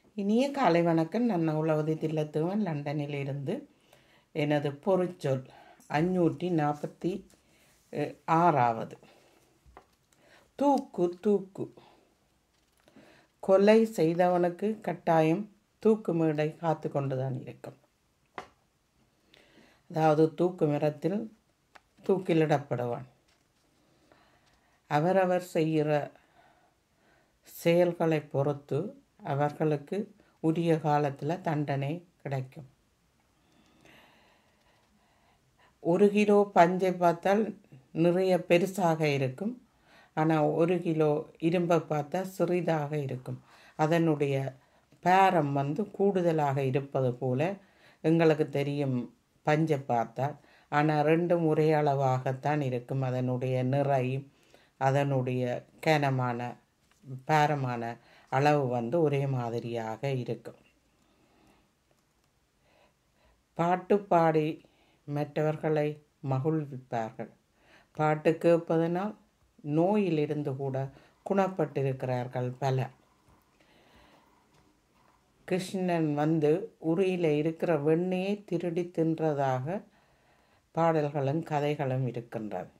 இனிய காலை வணக்கம் நான் உளவதி தில்லத்துவன் லண்டனில் இருந்து எனது பொருச்சொல் அஞ்சூற்றி நாற்பத்தி அஹ், ஆறாவது தூக்கு தூக்கு கொலை செய்தவனுக்கு கட்டாயம் தூக்கு மேடை காத்து கொண்டுதான் இருக்கும் அதாவது தூக்கு மரத்தில் தூக்கிலிடப்படுவான் அவரவர் செய்கிற செயல்களை பொறுத்து அவர்களுக்கு உரிய காலத்தில் தண்டனை கிடைக்கும் ஒரு கிலோ பஞ்சை பார்த்தால் நிறைய பெருசாக இருக்கும் ஆனால் ஒரு கிலோ இரும்பை பார்த்தா சிறிதாக இருக்கும் அதனுடைய பேரம் வந்து கூடுதலாக இருப்பது போல எங்களுக்கு தெரியும் பஞ்சை பார்த்தால் ஆனால் ரெண்டும் ஒரே அளவாகத்தான் இருக்கும் அதனுடைய நிறையும் அதனுடைய கனமான பேரமான அளவு வந்து ஒரே மாதிரியாக இருக்கும் பாட்டு பாடி மற்றவர்களை மகிழ்விப்பார்கள் பாட்டு கேட்பதனால் நோயிலிருந்து கூட குணப்பட்டிருக்கிறார்கள் பலர் கிருஷ்ணன் வந்து உரியில் இருக்கிற வெண்ணையை திருடி தின்றதாக பாடல்களும் கதைகளும் இருக்கின்றது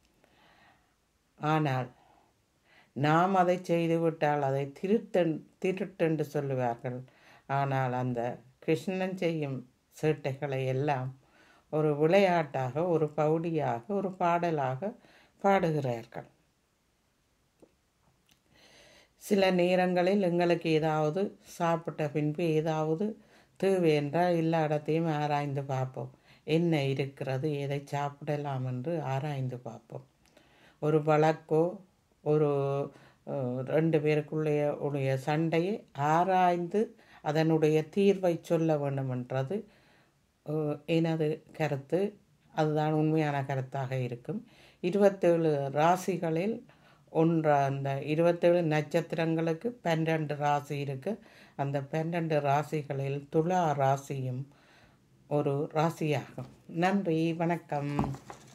ஆனால் நாம் அதை செய்துவிட்டால் அதை திருட்டன் திருட்டென்று சொல்லுவார்கள் ஆனால் அந்த கிருஷ்ணன் செய்யும் சேட்டைகளை எல்லாம் ஒரு விளையாட்டாக ஒரு பவுடியாக ஒரு பாடலாக பாடுகிறார்கள் சில நேரங்களில் எங்களுக்கு ஏதாவது சாப்பிட்ட பின்பு ஏதாவது தேவை என்றால் எல்லா இடத்தையும் ஆராய்ந்து பார்ப்போம் என்ன இருக்கிறது எதை சாப்பிடலாம் என்று ஆராய்ந்து பார்ப்போம் ஒரு வழக்கோ ஒரு அஹ், ரெண்டு பேருக்குள்ளே உடைய சண்டையை ஆராய்ந்து அதனுடைய தீர்வை சொல்ல வேண்டும் என்றது அஹ், எனது கருத்து அதுதான் உண்மையான கருத்தாக இருக்கும் இருபத்தேழு ராசிகளில் ஒன்று அந்த இருபத்தேழு நட்சத்திரங்களுக்கு பன்னெண்டு ராசி இருக்கு அந்த பன்னெண்டு ராசிகளில் துலா ராசியும் ஒரு ராசியாகும் நன்றி வணக்கம்